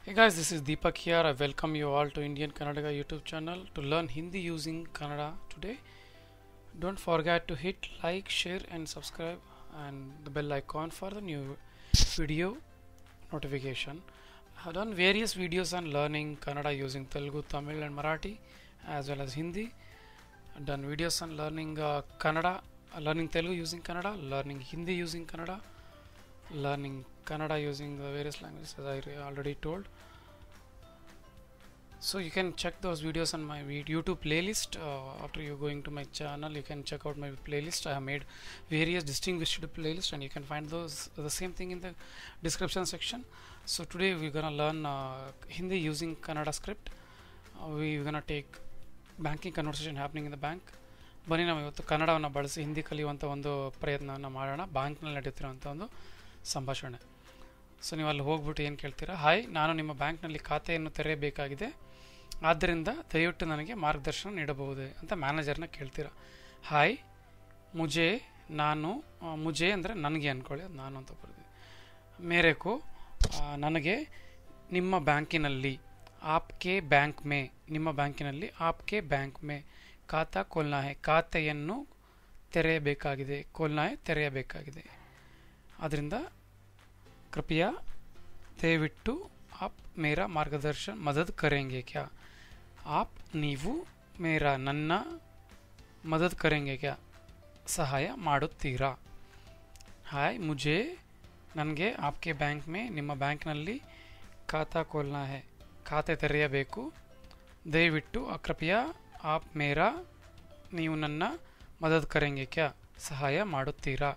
Hey guys, this is Deepak here. I welcome you all to Indian Kannada YouTube channel to learn Hindi using Kannada today. Don't forget to hit like, share, and subscribe, and the bell icon for the new video notification. I have done various videos on learning Kannada using Telugu, Tamil, and Marathi, as well as Hindi. I've done videos on learning uh, Kannada, uh, learning Telugu using Kannada, learning Hindi using Kannada, learning Kannada using the various languages, as I re- already told. So you can check those videos on my vid- YouTube playlist. Uh, after you going to my channel, you can check out my playlist. I have made various distinguished playlists, and you can find those the same thing in the description section. So today we're gonna learn uh, Hindi using Kannada script. Uh, we're gonna take banking conversation happening in the bank ಬನ್ನಿ ನಾವು ಇವತ್ತು ಕನ್ನಡವನ್ನು ಬಳಸಿ ಹಿಂದಿ ಕಲಿಯುವಂಥ ಒಂದು ಪ್ರಯತ್ನವನ್ನು ಮಾಡೋಣ ಬ್ಯಾಂಕ್ನಲ್ಲಿ ನಡೆಯುತ್ತಿರುವಂಥ ಒಂದು ಸಂಭಾಷಣೆ ಸೊ ನೀವು ಅಲ್ಲಿ ಹೋಗ್ಬಿಟ್ಟು ಏನು ಕೇಳ್ತೀರಾ ಹಾಯ್ ನಾನು ನಿಮ್ಮ ಬ್ಯಾಂಕ್ನಲ್ಲಿ ಖಾತೆಯನ್ನು ತೆರೆಯಬೇಕಾಗಿದೆ ಆದ್ದರಿಂದ ದಯವಿಟ್ಟು ನನಗೆ ಮಾರ್ಗದರ್ಶನ ನೀಡಬಹುದೇ ಅಂತ ಮ್ಯಾನೇಜರ್ನ ಕೇಳ್ತೀರಾ ಹಾಯ್ ಮುಜೆ ನಾನು ಆ, ಮುಜೆ ಅಂದರೆ ನನಗೆ ಅಂದ್ಕೊಳ್ಳಿ ಅದು ನಾನು ಅಂತ ಬರ್ತೀವಿ ಮೇರೆಕು ಆ, ನನಗೆ ನಿಮ್ಮ ಬ್ಯಾಂಕಿನಲ್ಲಿ ಆಪ್ಕೆ ಬ್ಯಾಂಕ್ ಮೇ ನಿಮ್ಮ ಬ್ಯಾಂಕಿನಲ್ಲಿ ಆಪ್ಕೆ ಬ್ಯಾಂಕ್ ಮೇ ಖಾತಾ ಕೊಲ್ನಾ ಹೇ ಖಾತೆಯನ್ನು ತೆರೆಯಬೇಕಾಗಿದೆ ಕೊಲ್ನಾ ಹೇ ತೆರೆಯಬೇಕಾಗಿದೆ ಅದರಿಂದ ಕೃಪಯಾ ದಯವಿಟ್ಟು ಆಪ್ ಮೇರಾ ಮಾರ್ಗದರ್ಶನ್ ಮದದ್ ಕರೆಂಗೆ ಕ್ಯಾ ಆಪ್ ನೀವು ಮೇರಾ ನನ್ನ ಮದದ್ ಕರೆಂಗೆ ಕ್ಯಾ ಸಹಾಯ ಮಾಡುತ್ತೀರಾ ಹಾಯ್ ಮುಜೆ ನನಗೆ ಆಪ್ಕೆ ಬ್ಯಾಂಕ್ ಮೇ ನಿಮ್ಮ ಬ್ಯಾಂಕ್ನಲ್ಲಿ ಖಾತಾ ಕೋಲ್ನಾ ಹೇ ಖಾತೆ ತೆರೆಯಬೇಕು ದಯವಿಟ್ಟು ಆ ಕೃಪಯಾ ಆಪ್ ಮೇರಾ ನೀವು ನನ್ನ ಮದದ್ ಕರೆಂಗೆ ಕ್ಯಾ ಸಹಾಯ ಮಾಡುತ್ತೀರಾ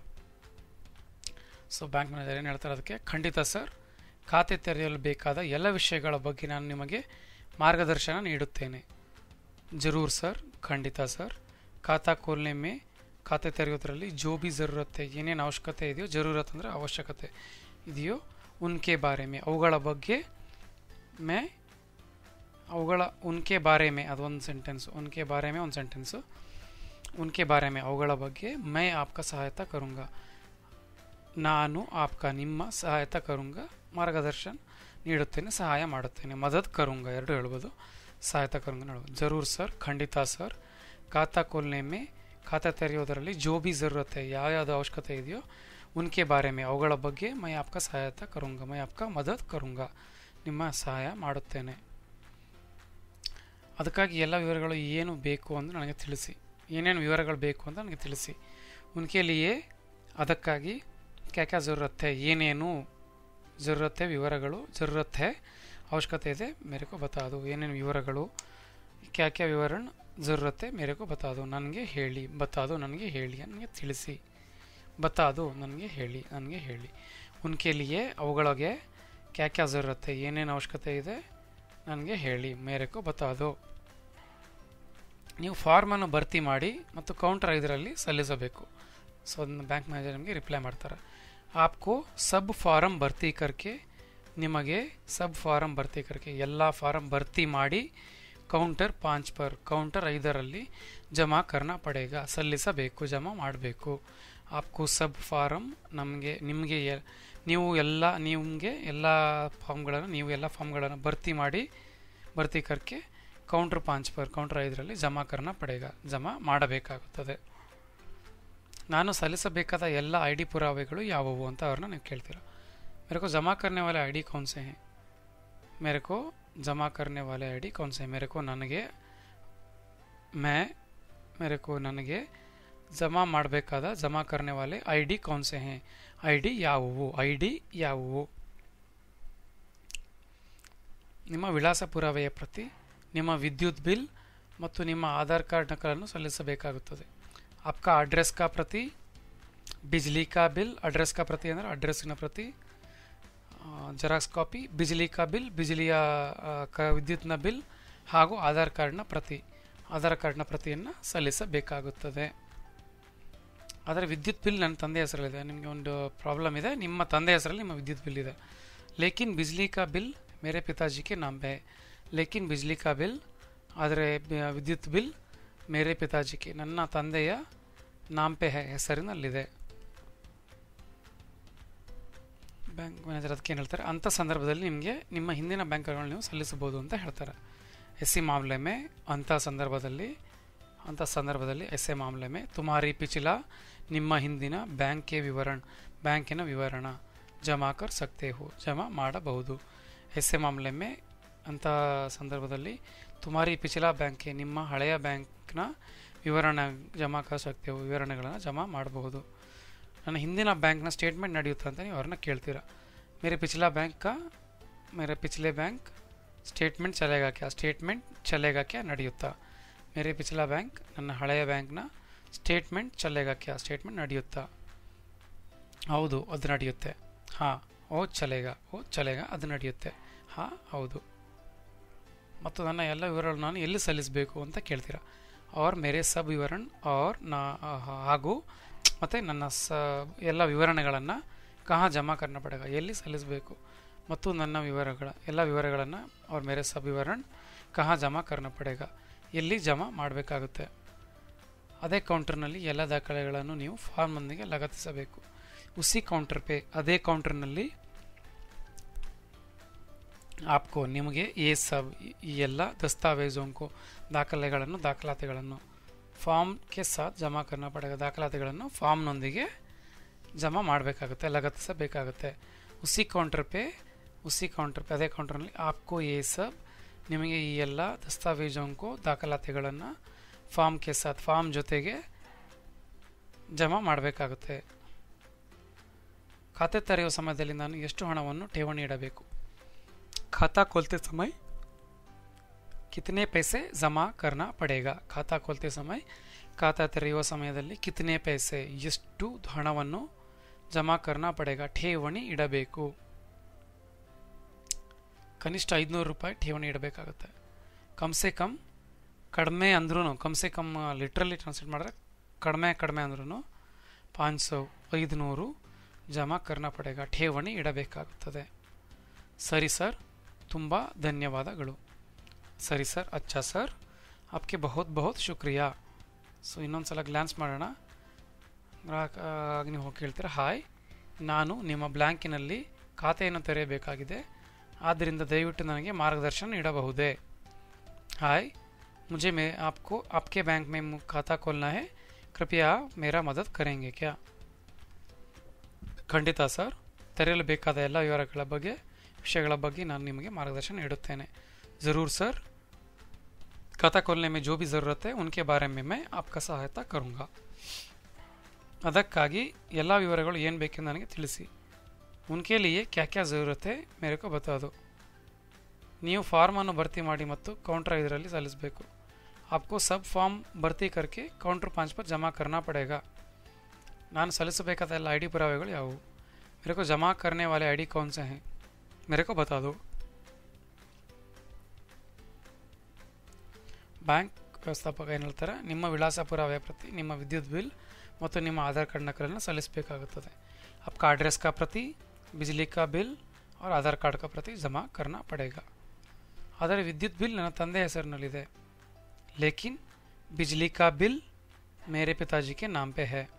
ಸೊ ಬ್ಯಾಂಕ್ ಮ್ಯಾನೇಜರ್ ಏನು ಹೇಳ್ತಾರೆ ಅದಕ್ಕೆ ಖಂಡಿತ ಸರ್ ಖಾತೆ ತೆರೆಯಲು ಬೇಕಾದ ಎಲ್ಲ ವಿಷಯಗಳ ಬಗ್ಗೆ ನಾನು ನಿಮಗೆ ಮಾರ್ಗದರ್ಶನ ನೀಡುತ್ತೇನೆ ಜರೂರ್ ಸರ್ ಖಂಡಿತ ಸರ್ ಖಾತಾ ಕೋಲ್ನೆ ಮೇ ಖಾತೆ ತೆರೆಯೋದ್ರಲ್ಲಿ ಜೋ ಬಿ ಜರೂರತ್ತೆ ಏನೇನು ಅವಶ್ಯಕತೆ ಇದೆಯೋ ಜರೂರತ್ ಅಂದರೆ ಅವಶ್ಯಕತೆ ಇದೆಯೋ ಉನ್ಕೆ ಬಾರೆ ಮೇ ಅವುಗಳ ಬಗ್ಗೆ ಮೇ ಅವುಗಳ ಉನ್ಕೆ ಬಾರೆ ಮೇ ಅದೊಂದು ಸೆಂಟೆನ್ಸು ಉನ್ಕೆ ಬಾರೆ ಮೇ ಒಂದು ಸೆಂಟೆನ್ಸು ಉನ್ಕೆ ಬಾರೆ ಮೇ ಅವುಗಳ ಬಗ್ಗೆ ಮೈ ಆಪ್ಕ ಸಹಾಯತ ಕರುಂಗ ನಾನು ಆಪ್ಕ ನಿಮ್ಮ ಸಹಾಯತ ಕರುಂಗ ಮಾರ್ಗದರ್ಶನ ನೀಡುತ್ತೇನೆ ಸಹಾಯ ಮಾಡುತ್ತೇನೆ ಮದದ್ ಕರುಂಗ ಎರಡು ಹೇಳ್ಬೋದು ಸಹಾಯತ ಕರುಂಗ ಹೇಳ್ಬೋದು ಜರೂರ್ ಸರ್ ಖಂಡಿತ ಸರ್ ಖಾತಾ ಕೋಲ್ನೆ ಮೇ ಖಾತಾ ತೆರೆಯೋದರಲ್ಲಿ ಜೋ ಬಿ ಜರೂರತ್ತೆ ಯಾವ್ಯಾವುದು ಅವಶ್ಯಕತೆ ಇದೆಯೋ ಉನ್ಕೆ ಬಾರೆ ಮೇ ಅವುಗಳ ಬಗ್ಗೆ ಮೈ ಆಪ್ಕ ಸಹಾಯತ ಕರುಂಗ ಮೈ ಆಪ್ಕ ಮದದ್ ಕರುಂಗ ನಿಮ್ಮ ಸಹಾಯ ಮಾಡುತ್ತೇನೆ ಅದಕ್ಕಾಗಿ ಎಲ್ಲ ವಿವರಗಳು ಏನು ಬೇಕು ಅಂತ ನನಗೆ ತಿಳಿಸಿ ಏನೇನು ವಿವರಗಳು ಬೇಕು ಅಂತ ನನಗೆ ತಿಳಿಸಿ ಉನ್ಕೆಲಿಯೇ ಅದಕ್ಕಾಗಿ ಕ್ಯಾ ಕ್ಯಾ ಜರೂರತ್ತೆ ಏನೇನು ಜರೂರತ್ತೆ ವಿವರಗಳು ಜರೂರತ್ತೆ ಅವಶ್ಯಕತೆ ಇದೆ ಮೇರೆಕೋ ಬತಾದು ಏನೇನು ವಿವರಗಳು ಕ್ಯಾ ಕ್ಯಾ ವಿವರಣ ಜರೂರತ್ತೆ ಮೇರೆಕೋ ಬತಾದು ನನಗೆ ಹೇಳಿ ಬತಾದು ನನಗೆ ಹೇಳಿ ನನಗೆ ತಿಳಿಸಿ ಬತಾದು ನನಗೆ ಹೇಳಿ ನನಗೆ ಹೇಳಿ ಉನ್ಕೆಲಿಯೇ ಅವುಗಳಿಗೆ ಕ್ಯಾ ಕ್ಯಾ ಜರೂರತ್ತೆ ಏನೇನು ಅವಶ್ಯಕತೆ ಇದೆ ನನಗೆ ಹೇಳಿ ಮೇರೆಕೋ ಬತಾದು ನೀವು ಫಾರ್ಮನ್ನು ಭರ್ತಿ ಮಾಡಿ ಮತ್ತು ಕೌಂಟರ್ ಐದರಲ್ಲಿ ಸಲ್ಲಿಸಬೇಕು ಸೊ ಅದನ್ನು ಬ್ಯಾಂಕ್ ಮ್ಯಾನೇಜರ್ ನಿಮಗೆ ರಿಪ್ಲೈ ಮಾಡ್ತಾರೆ ಆಪ್ಕೋ ಸಬ್ ಫಾರಮ್ ಭರ್ತಿ ಕರ್ಕೆ ನಿಮಗೆ ಸಬ್ ಫಾರಮ್ ಭರ್ತಿ ಕರ್ಕೆ ಎಲ್ಲ ಫಾರಮ್ ಭರ್ತಿ ಮಾಡಿ ಕೌಂಟರ್ ಪಾಂಚ್ ಪರ್ ಕೌಂಟರ್ ಐದರಲ್ಲಿ ಜಮಾ ಕರ್ನ ಪಡೇಗ ಸಲ್ಲಿಸಬೇಕು ಜಮಾ ಮಾಡಬೇಕು ಆಪ್ಕೋ ಸಬ್ ಫಾರಮ್ ನಮಗೆ ನಿಮಗೆ ಎ- ನೀವು ಎಲ್ಲ ನಿಮಗೆ ಎಲ್ಲ ಫಾರ್ಮ್ಗಳನ್ನು ನೀವು ಎಲ್ಲ ಫಾರ್ಮ್ಗಳನ್ನು ಭರ್ತಿ ಮಾಡಿ ಭರ್ತಿ ಕರ್ಕೆ ಕೌಂಟರ್ ಪಾಂಚ್ ಪರ್ ಕೌಂಟರ್ ಐದರಲ್ಲಿ ಜಮಾ ಕರ್ನ ಪಡೇಗ ಜಮಾ ಮಾಡಬೇಕಾಗುತ್ತದೆ ನಾನು ಸಲ್ಲಿಸಬೇಕಾದ ಎಲ್ಲ ಐ ಡಿ ಪುರಾವೆಗಳು ಯಾವುವು ಅಂತ ಅವ್ರನ್ನ ನೀವು ಕೇಳ್ತೀರ मेरे को जमा करने वाले आई डी कौन से हैं मेरे को जमा करने वाले आई डी कौन से हैं मेरे को ನನಗೆ मैं मेरे को ನನಗೆ ಜಮಾ ಮಾಡಬೇಕಾದ ಜಮಾ करने वाले ಐ ಡಿ कौन से हैं ಐ ಡಿ ಯಾವುವು ಐ ಡಿ ಯಾವುವು ನಿಮ್ಮ ವಿಳಾಸ ಪುರಾವೆಯ ಪ್ರತಿ ನಿಮ್ಮ ವಿದ್ಯುತ್ ಬಿಲ್ ಮತ್ತು ನಿಮ್ಮ ಆಧಾರ್ ಕಾರ್ಡ್ ನಕಲನ್ನು ಸಲ್ಲಿಸಬೇಕಾಗುತ್ತದೆ आपका ಅಡ್ರೆಸ್ ಕಾ ಪ್ರತಿ ಬಿಜ್ಲಿ ಕಾ ಬಿಲ್ ಅಡ್ರೆಸ್ ಕಾ ಪ್ರತಿ ಅಂದರೆ ಅಡ್ರೆಸ್ಸಿನ ಪ್ರತಿ ಜೆರಾಕ್ಸ್ ಕಾಪಿ ಬಿಜ್ಲಿ ಕಾ ಬಿಲ್ ಬಿಜ್ಲಿಯ ಆ, ಕ ವಿದ್ಯುತ್ನ ಬಿಲ್ ಹಾಗೂ ಆಧಾರ್ ಕಾರ್ಡ್ನ ಪ್ರತಿ ಆಧಾರ್ ಕಾರ್ಡ್ನ ಪ್ರತಿಯನ್ನು ಸಲ್ಲಿಸಬೇಕಾಗುತ್ತದೆ ಆದರೆ ವಿದ್ಯುತ್ ಬಿಲ್ ನನ್ನ ತಂದೆ ಹೆಸರಲ್ಲಿದೆ ನಿಮಗೆ ಒಂದು ಪ್ರಾಬ್ಲಮ್ ಇದೆ ನಿಮ್ಮ ತಂದೆ ಹೆಸರಲ್ಲಿ ನಿಮ್ಮ ವಿದ್ಯುತ್ ಬಿಲ್ ಇದೆ ಲೇಕಿನ್ ಬಿಜ್ಲಿ ಕಾ ಬಿಲ್ ಮೇರೆ ಪಿತಾಜಿಗೆ ನಾಮ್ ಪೇ ಲೇಕಿನ್ ಬಿಜ್ಲಿ ಕಾ ಬಿಲ್ ಆದರೆ ಬ- ವಿದ್ಯುತ್ ಬಿಲ್ ಮೇರೆ ಪಿತಾಜಿಗೆ ನನ್ನ ತಂದೆಯ ನಾಂಪೆ ಹೆಸರಿನಲ್ಲಿದೆ ಬ್ಯಾಂಕ್ ಮ್ಯಾನೇಜರ್ ಅದಕ್ಕೆ ಏನು ಹೇಳ್ತಾರೆ ಅಂಥ ಸಂದರ್ಭದಲ್ಲಿ ನಿಮಗೆ ನಿಮ್ಮ ಹಿಂದಿನ ಬ್ಯಾಂಕ್ ಅಕೌಂಟ್ ನೀವು ಸಲ್ಲಿಸಬಹುದು ಅಂತ ಹೇಳ್ತಾರೆ ಎಸ್ಸಿ ಮಾಮಲೆ ಮೇ ಅಂಥ ಸಂದರ್ಭದಲ್ಲಿ ಅಂಥ ಸಂದರ್ಭದಲ್ಲಿ ಎಸ್ಎ ಮಾಮಲೆ ಮೇ ತುಮಾರಿ ಪಿಚಿಲ ನಿಮ್ಮ ಹಿಂದಿನ ಬ್ಯಾಂಕ್ಗೆ ವಿವರಣ ಬ್ಯಾಂಕಿನ ವಿವರಣ ಜಮಾ ಕರ್ ಸಕ್ತೆ ಹೋ ಜಮಾ ಮಾಡಬಹುದು ಎಸ್ಎ ಮಾಮಲೆ ಮೇ ಅಂಥ ಸಂದರ್ಭದಲ್ಲಿ ತುಮಾರಿ ಪಿಚಿಲ ಬ್ಯಾಂಕ್ಗೆ ನಿಮ್ಮ ಹಳೆಯ ಬ್ಯಾಂಕ್ನ ವಿವರಣ ಜಮಾ ಕರ್ ಸಕ್ತೆ ಹೋ ವಿವರಣೆಗಳನ್ನು ಜಮಾ ಮಾಡಬಹುದು ನನ್ನ ಹಿಂದಿನ ಬ್ಯಾಂಕ್ನ ಸ್ಟೇಟ್ಮೆಂಟ್ ನಡೆಯುತ್ತಾ ಅಂತ ನೀವು ಅವ್ರನ್ನ ಕೇಳ್ತೀರಾ ಮೇರೆ ಪಿछला बैंक का मेरे पिछले बैंक ಸ್ಟೇಟ್ಮೆಂಟ್ ಚಲೆಗಾ ಕ್ಯಾ ಸ್ಟೇಟ್ಮೆಂಟ್ ಚಲೆಗಾ ಕ್ಯಾ ನಡೆಯುತ್ತಾ ಮೇರೆ ಪಿछला ಬ್ಯಾಂಕ್ ನನ್ನ ಹಳೆಯ ಬ್ಯಾಂಕ್ನ ಸ್ಟೇಟ್ಮೆಂಟ್ ಚಲೆಗಾ ಕ್ಯಾ ಸ್ಟೇಟ್ಮೆಂಟ್ ನಡೆಯುತ್ತಾ ಹೌದು ಅದು ನಡೆಯುತ್ತೆ ಹಾಂ ಓ ಚಲೆಗ ಓ ಚಲೆಗ ಅದು ನಡೆಯುತ್ತೆ ಹಾಂ ಹೌದು ಮತ್ತು ನನ್ನ ಎಲ್ಲ ವಿವರಗಳನ್ನು ನಾನು ಎಲ್ಲಿ ಸಲ್ಲಿಸಬೇಕು ಅಂತ ಕೇಳ್ತೀರಾ ಅವ್ರ ಮೇರೆ ಸಬ್ ವಿವರಣ್ ಅವ್ರ ನಾ ಹಾಗೂ ಮತ್ತು ನನ್ನ ಸ ಎಲ್ಲ ವಿವರಣೆಗಳನ್ನು ಕಹಾ ಜಮಾ ಕರ್ನ ಪಡೆಗ ಎಲ್ಲಿ ಸಲ್ಲಿಸಬೇಕು ಮತ್ತು ನನ್ನ ವಿವರಗಳ ಎಲ್ಲ ವಿವರಗಳನ್ನು ಅವ್ರ ಮೇರೆ ಸಬ್ ವಿವರಣ್ ಕಹಾ ಜಮಾ ಕರ್ನ ಪಡೆಗ ಎಲ್ಲಿ ಜಮಾ ಮಾಡಬೇಕಾಗುತ್ತೆ ಅದೇ ಕೌಂಟರ್ನಲ್ಲಿ ಎಲ್ಲ ದಾಖಲೆಗಳನ್ನು ನೀವು ಫಾರ್ಮ್ನೊಂದಿಗೆ ಲಗತ್ತಿಸಬೇಕು ಉಸಿ ಕೌಂಟರ್ ಪೇ ಅದೇ ಕೌಂಟರ್ನಲ್ಲಿ ಆಪ್ಕೋ ನಿಮಗೆ ಎ ಸಬ್ ಈ ಎಲ್ಲ ದಸ್ತಾವೇಜೋಂಕೋ ದಾಖಲೆಗಳನ್ನು ದಾಖಲಾತಿಗಳನ್ನು ಫಾರ್ಮ್ಗೆ ಸಾಥ್ ಜಮಾ ಕರ್ನ ಪಡೆಗ ದಾಖಲಾತಿಗಳನ್ನು ಫಾರ್ಮ್ನೊಂದಿಗೆ ಜಮಾ ಮಾಡಬೇಕಾಗುತ್ತೆ ಲಗತ್ತಿಸಬೇಕಾಗುತ್ತೆ ಉಸಿ ಕೌಂಟರ್ ಪೇ ಉಸಿ ಕೌಂಟರ್ ಪೇ ಅದೇ ಕೌಂಟರ್ನಲ್ಲಿ ಆಪ್ಕೋ ಎ ಸಬ್ ನಿಮಗೆ ಈ ಎಲ್ಲ ದಸ್ತಾವೇಜೋಂಕೋ ದಾಖಲಾತಿಗಳನ್ನು ಫಾರ್ಮ್ಗೆ ಸಾಥ್ ಫಾರ್ಮ್ ಜೊತೆಗೆ ಜಮಾ ಮಾಡಬೇಕಾಗುತ್ತೆ ಖಾತೆ ತೆರೆಯುವ ಸಮಯದಲ್ಲಿ ನಾನು ಎಷ್ಟು ಹಣವನ್ನು ಠೇವಣಿ ಇಡಬೇಕು ಖಾತಾ खोलते समय ಕಿತನೆ ಪೈಸೆ ಜಮಾ ಕರ್ನಾ ಪಡೇಗ ಖಾತಾ खोलते समय ಖಾತಾ ತೆರೆಯುವ ಸಮಯದಲ್ಲಿ ಕಿತನೆ ಪೈಸೆ ಎಷ್ಟು ಹಣವನ್ನು ಜಮಾ ಕರ್ನಾ ಪಡೇಗ ಠೇವಣಿ ಇಡಬೇಕು ಕನಿಷ್ಠ ಐದುನೂರು ರೂಪಾಯಿ ಠೇವಣಿ ಇಡಬೇಕಾಗುತ್ತೆ ಕಮ್ ಸೆ ಕಮ್ ಕಡಿಮೆ ಅಂದ್ರೂ ಕಮ್ ಸೆ ಕಮ್ ಲಿಟ್ರಲಿ ಟ್ರಾನ್ಸ್ಲೇಟ್ ಮಾಡಿದ್ರೆ ಕಡಿಮೆ ಕಡಿಮೆ ಅಂದ್ರೂ ಪಾಂಚ್ ಸೌ ಐದುನೂರು ಜಮಾ ಕರ್ನಾ ಪಡೇಗ ಠೇವಣಿ ಇಡಬೇಕಾಗುತ್ತದೆ ಸರಿ ಸರ್ ತುಂಬ ಧನ್ಯವಾದಗಳು ಸರಿ ಸರ್ ಅಚ್ಚಾ ಸರ್ ಆಪ್ಗೆ ಬಹುತ್ ಬಹುತ್ ಶುಕ್ರಿಯಾ ಸೊ ಇನ್ನೊಂದು ಸಲ ಗ್ಲ್ಯಾನ್ಸ್ ಮಾಡೋಣ ಗ್ರಾಹಕ ನೀವು ಹೋಗಿ ಕೇಳ್ತೀರ ಹಾಯ್ ನಾನು ನಿಮ್ಮ ಬ್ಲ್ಯಾಂಕಿನಲ್ಲಿ ಖಾತೆಯನ್ನು ತೆರೆಯಬೇಕಾಗಿದೆ ಆದ್ದರಿಂದ ದಯವಿಟ್ಟು ನನಗೆ ಮಾರ್ಗದರ್ಶನ ನೀಡಬಹುದೇ ಹಾಯ್ मुझे मैं आपको आपके बैंक में खाता खोलना है कृपया मेरा मदद करेंगे क्या ಖಂಡಿತ ಸರ್ ತೆರೆಯಲು ಬೇಕಾದ ಎಲ್ಲ ವಿವರಗಳ ಬಗ್ಗೆ ವಿಷಯಗಳ ಬಗ್ಗೆ ನಾನು ನಿಮಗೆ ಮಾರ್ಗದರ್ಶನ ನೀಡುತ್ತೇನೆ ಜರೂರ್ ಸರ್ खाता खोलने में जो भी ज़रूरत है उनके बारे में मैं आपका सहायता करूँगा ಅದಕ್ಕಾಗಿ ಎಲ್ಲ ವಿವರಗಳು ಏನು ಬೇಕೆಂದು ನನಗೆ ತಿಳಿಸಿ ಉನ್ಕೆ ಲಿಯೇ ಕ್ಯಾ ಕ್ಯಾ ಜರೂರತ್ ಹೈ ಮೇರೆ ಕೋ ಬತಾದು ನೀವು ಫಾರ್ಮನ್ನು ಭರ್ತಿ ಮಾಡಿ ಮತ್ತು ಕೌಂಟರ್ ಇದರಲ್ಲಿ ಸಲ್ಲಿಸಬೇಕು ಆಪ್ಕೋ ಸಬ್ ಫಾರ್ಮ್ ಭರ್ತಿ ಕರ್ಕೆ ಕೌಂಟರ್ ಪಾಂಚ್ ಪರ್ ಜಮಾ ಕರ್ನಾ ಪಡೇಗಾ ನಾನು ಸಲ್ಲಿಸಬೇಕಾದ ಎಲ್ಲ ಐ ಡಿ ಪುರಾವೆಗಳು ಯಾವುವು मेरे को जमा करने वाले आईडी कौन से हैं मेरे को बता दो ಬ್ಯಾಂಕ್ ವ್ಯವಸ್ಥಾಪಕ ಏನು ಹೇಳ್ತಾರೆ ನಿಮ್ಮ ವಿಳಾಸ ಪುರಾವೆ ಪ್ರತಿ ನಿಮ್ಮ ವಿದ್ಯುತ್ ಬಿಲ್ ಮತ್ತು ನಿಮ್ಮ ಆಧಾರ್ ಕಾರ್ಡ್ ನಕಲನ್ನು ಸಲ್ಲಿಸಬೇಕಾಗುತ್ತದೆ आपका एड्रेस का प्रति बिजली का बिल और ಆಧಾರ್ ಕಾರ್ಡ್ का ಪ್ರತಿ ಜಮಾ ಕರ್ನಾ ಪಡೇಗಾ ಆದರೆ ವಿದ್ಯುತ್ ಬಿಲ್ ನನ್ನ ತಂದೆ ಹೆಸರಿನಲ್ಲಿದೆ ಲೇಕಿನ್ ಬಿಜ್ಲಿ ಕಾ ಬಿಲ್ ಮೇರೆ ಪಿತಾಜಿ ಕೆ ನಾಮ್ ಪೇ ಹೈ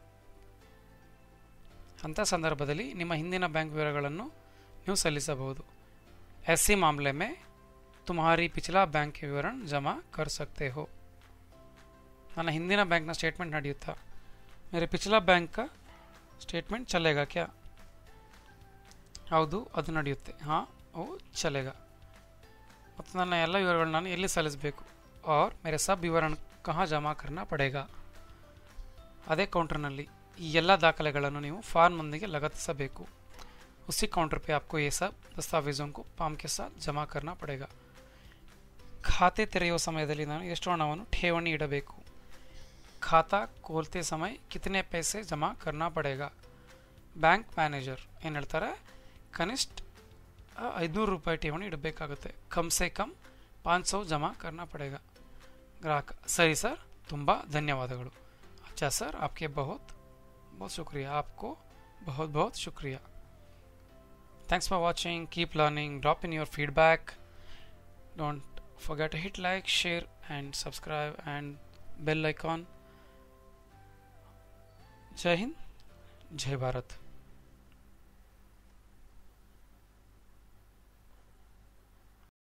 ಅಂಥ ಸಂದರ್ಭದಲ್ಲಿ ನಿಮ್ಮ ಹಿಂದಿನ ಬ್ಯಾಂಕ್ ವಿವರಗಳನ್ನು ನೀವು ಸಲ್ಲಿಸಬಹುದು ऐसे मामले में तुम्हारी पिछला बैंक के विवरण जमा कर सकते हो ನನ್ನ ಹಿಂದಿನ ಬ್ಯಾಂಕ್ನ ಸ್ಟೇಟ್ಮೆಂಟ್ ನಡೆಯುತ್ತಾ ಮೇರೆ ಪಿछला ಬ್ಯಾಂಕ್ का ಸ್ಟೇಟ್ಮೆಂಟ್ ಚಲೇಗಾ ಕ್ಯಾ ಹೌದು ಅದು ನಡೆಯುತ್ತೆ ಹಾಂ ಓ ಚಲೇಗ ಮತ್ತು ನನ್ನ ಎಲ್ಲ ವಿವರಗಳನ್ನ ನಾನು ಎಲ್ಲಿ ಸಲ್ಲಿಸಬೇಕು ಆರ್ ಮೇರೆ ಸಬ್ ವಿವರಣ ಕಹಾ ಜಮಾ ಕರ್ನಾ ಪಡೇಗಾ ಅದೇ ಕೌಂಟರ್ನಲ್ಲಿ ಈ ಎಲ್ಲ ದಾಖಲೆಗಳನ್ನು ನೀವು ಫಾರ್ಮ್ನೊಂದಿಗೆ ಲಗತ್ತಿಸಬೇಕು उसी काउंटर पे आपको ये सब दस्तावेज़ों को पाम के साथ जमा करना पड़ेगा ಖಾತೆ ತೆರೆಯುವ ಸಮಯದಲ್ಲಿ ನಾನು ಎಷ್ಟು ಹಣವನ್ನು ಠೇವಣಿ ಇಡಬೇಕು ಖಾತಾ ಕೋಲ್ತೆ ಸಮಯ ಕಿತನೆ ಪೈಸೆ ಜಮಾ ಕರ್ನಾ ಪಡೇಗಾ ಬ್ಯಾಂಕ್ ಮ್ಯಾನೇಜರ್ ಏನು ಹೇಳ್ತಾರೆ ಕನಿಷ್ಠ ಐದುನೂರು ರೂಪಾಯಿ ಠೇವಣಿ ಇಡಬೇಕಾಗುತ್ತೆ ಕಮ್ ಸೆ ಕಮ್ ಪಾಂಚ್ ಸೌ ಜಮಾ ಕರ್ನಾ ಪಡೇಗಾ ಗ್ರಾಹಕ ಸರಿ ಸರ್ ತುಂಬ ಧನ್ಯವಾದಗಳು ಅಚ್ಚಾ ಸರ್ ಆಪ್ಗೆ ಬಹುತ್ बहुत शुक्रिया आपको बहुत बहुत शुक्रिया thanks for watching keep learning drop in your feedback don't forget to hit like share and subscribe and bell icon jai hind jai bharat